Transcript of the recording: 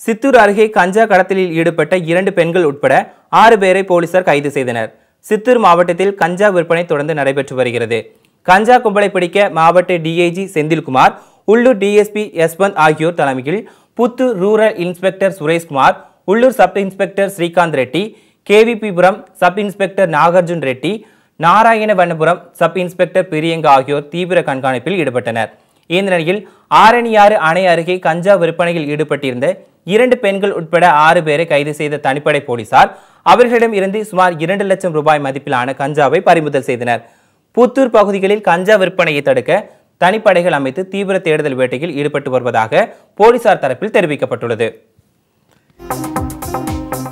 சித்தூர் அருகே கஞ்சா கடத்தலில் ஈடுபட்ட இரண்டு பெண்கள் உட்பட ஆறு பேரை போலீசார் கைது செய்தனர் சித்தூர் மாவட்டத்தில் கஞ்சா விற்பனை தொடர்ந்து நடைபெற்று வருகிறது கஞ்சா கும்பலை பிடிக்க மாவட்ட டிஐஜி செந்தில்குமார் உள்ளூர் டிஎஸ்பி யஸ்வந்த் ஆகியோர் தலைமையில் புத்தூர் ரூரல் இன்ஸ்பெக்டர் சுரேஷ்குமார் உள்ளூர் sub inspector Srikanth Reddy KVBPuram sub inspector Nagarjun Reddy Narayanavanapuram sub inspector Priyanka ஆகியோர் தீவிர கண்காணிப்பில் ஈடுபட்டனர் இந்த நிலையில் ஆரணியாறு அணை அருகே கஞ்சா விற்பனையில் ஈடுபட்டிருந்த இரண்டு பெண்கள் உட்பட ஆறு பேரை கைது செய்த தனிப்படை போலீசார் அவர்களிடம் இருந்து சுமார் இரண்டு லட்சம் ரூபாய் மதிப்பிலான கஞ்சாவை பறிமுதல் செய்தனர் புத்தூர் பகுதிகளில் கஞ்சா விற்பனையை தடுக்க தனிப்படைகள் அமைத்து தீவிர தேடுதல் வேட்டையில் ஈடுபட்டு வருவதாக போலீசார் தரப்பில் தெரிவிக்கப்பட்டுள்ளது